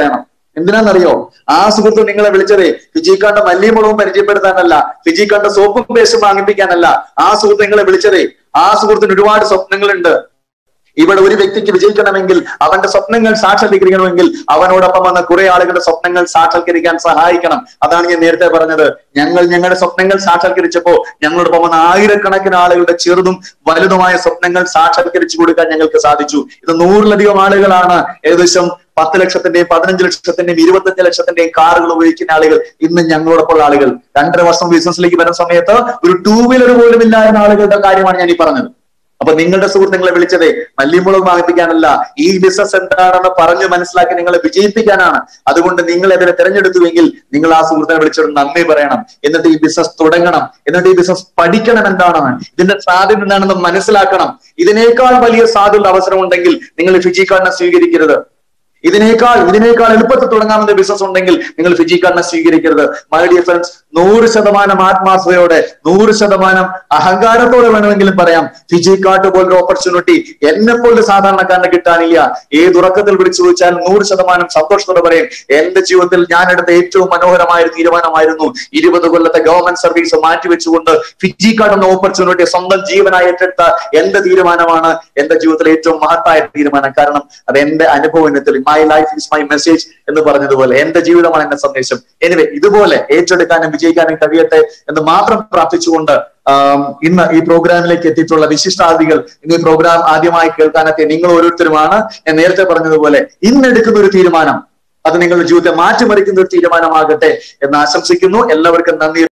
എന്തിനാണെന്നറിയോ ആ സുഹൃത്ത് നിങ്ങളെ വിളിച്ചതേ ഫിജിക്കാണ്ട മല്ലിമുളകും പരിചയപ്പെടുത്താനല്ല ഫിജിക്കാണ്ട സോപ്പും പേസ്റ്റും വാങ്ങിപ്പിക്കാനല്ല ആ സുഹൃത്ത് നിങ്ങളെ വിളിച്ചതേ ആ സുഹൃത്തിന് ഒരുപാട് സ്വപ്നങ്ങളുണ്ട് ഇവിടെ ഒരു വ്യക്തിക്ക് വിജയിക്കണമെങ്കിൽ അവന്റെ സ്വപ്നങ്ങൾ സാക്ഷാത്കരിക്കണമെങ്കിൽ അവനോടൊപ്പം വന്ന കുറെ ആളുകളുടെ സ്വപ്നങ്ങൾ സാക്ഷാത്കരിക്കാൻ സഹായിക്കണം അതാണ് ഞാൻ നേരത്തെ പറഞ്ഞത് ഞങ്ങൾ ഞങ്ങളുടെ സ്വപ്നങ്ങൾ സാക്ഷാത്കരിച്ചപ്പോ ഞങ്ങളോടൊപ്പം വന്ന ആയിരക്കണക്കിന് ആളുകളുടെ ചെറുതും വലുതുമായ സ്വപ്നങ്ങൾ സാക്ഷാത്കരിച്ചു കൊടുക്കാൻ ഞങ്ങൾക്ക് സാധിച്ചു ഇത് നൂറിലധികം ആളുകളാണ് ഏകദേശം പത്ത് ലക്ഷത്തിന്റെയും പതിനഞ്ച് ലക്ഷത്തിന്റെയും ഇരുപത്തഞ്ച് ലക്ഷത്തിന്റെയും കാറുകൾ ഉപയോഗിക്കുന്ന ആളുകൾ ഇന്ന് ഞങ്ങളോടൊപ്പം ആളുകൾ രണ്ടര വർഷം ബിസിനസ്സിലേക്ക് വരുന്ന സമയത്ത് ഒരു ടൂ വീലർ പോലും ഇല്ലായിരുന്ന ആളുകളുടെ കാര്യമാണ് ഞാൻ ഈ പറഞ്ഞത് അപ്പൊ നിങ്ങളുടെ സുഹൃത്ത് നിങ്ങളെ വിളിച്ചതേ മല്ലിമുളക് വാങ്ങിപ്പിക്കാനല്ല ഈ ബിസിനസ് എന്താണെന്ന് പറഞ്ഞ് മനസ്സിലാക്കി നിങ്ങളെ വിജയിപ്പിക്കാനാണ് അതുകൊണ്ട് നിങ്ങൾ അതിനെ തിരഞ്ഞെടുത്തുവെങ്കിൽ നിങ്ങൾ ആ സുഹൃത്തിനെ വിളിച്ചോട് നന്ദി പറയണം എന്നിട്ട് ഈ ബിസിനസ് തുടങ്ങണം എന്നിട്ട് ഈ ബിസിനസ് പഠിക്കണം എന്താണെന്ന് ഇതിന്റെ സാധ്യത എന്താണെന്ന് മനസ്സിലാക്കണം ഇതിനേക്കാൾ വലിയ സാധ്യത അവസരമുണ്ടെങ്കിൽ നിങ്ങൾ ഫിജി കാർഡിനെ സ്വീകരിക്കരുത് ഇതിനേക്കാൾ ഇതിനേക്കാൾ എളുപ്പത്തിൽ തുടങ്ങാവുന്ന ബിസിനസ് ഉണ്ടെങ്കിൽ നിങ്ങൾ ഫിജി കാർഡിനെ സ്വീകരിക്കരുത് മൈ ഡിയർ ഫ്രണ്ട്സ് നൂറ് ശതമാനം ആത്മാർത്ഥതയോടെ നൂറ് ശതമാനം അഹങ്കാരത്തോടെ വേണമെങ്കിലും പറയാം ഫിജി കാർഡ് പോലൊരു ഓപ്പർച്യൂണിറ്റി എന്നെ പോലെ സാധാരണക്കാരന് കിട്ടാനില്ല ഏത് ഉറക്കത്തിൽ വിളിച്ചു ചോദിച്ചാൽ നൂറ് ശതമാനം സന്തോഷത്തോടെ പറയും എന്റെ ജീവിതത്തിൽ ഞാൻ എടുത്ത ഏറ്റവും മനോഹരമായ ഒരു തീരുമാനമായിരുന്നു ഇരുപത് കൊല്ലത്തെ ഗവൺമെന്റ് സർവീസ് മാറ്റിവെച്ചുകൊണ്ട് ഫിജി കാർഡ് എന്ന ഓപ്പർച്യൂണിറ്റി സ്വന്തം ജീവനായി ഏറ്റെടുത്ത എന്റെ തീരുമാനമാണ് എന്റെ ജീവിതത്തിലെ ഏറ്റവും മഹത്തായ തീരുമാനം കാരണം അത് എന്റെ അനുഭവത്തിൽ my life is my message എന്ന് പറഞ്ഞതുപോലെ എന്റെ ജീവിതമാണ് എന്റെ സന്ദേശം എനിവേ ഇതുപോലെ ഏറ്റെടുക്കാനും വിജയിക്കാനും കഴിയട്ടെ എന്ന് മാത്രം പ്രാർത്ഥിച്ചുകൊണ്ട് ആം, ഇന്ന് ഈ പ്രോഗ്രാമിലേക്ക് എത്തിയിട്ടുള്ള വിശിഷ്ടാതിഥികൾ ഇന്ന് ഈ പ്രോഗ്രാം ആദ്യമായി കേൾക്കാനെത്തിയ നിങ്ങൾ ഓരോരുത്തരുമാണ് ഞാൻ നേരത്തെ പറഞ്ഞതുപോലെ ഇന്ന് എടുക്കുന്ന ഒരു തീരുമാനം അത് നിങ്ങളുടെ ജീവിതത്തെ മാറ്റിമറിക്കുന്ന ഒരു തീരുമാനമാകട്ടെ എന്ന് ആശംസിക്കുന്നു എല്ലാവർക്കും നന്ദി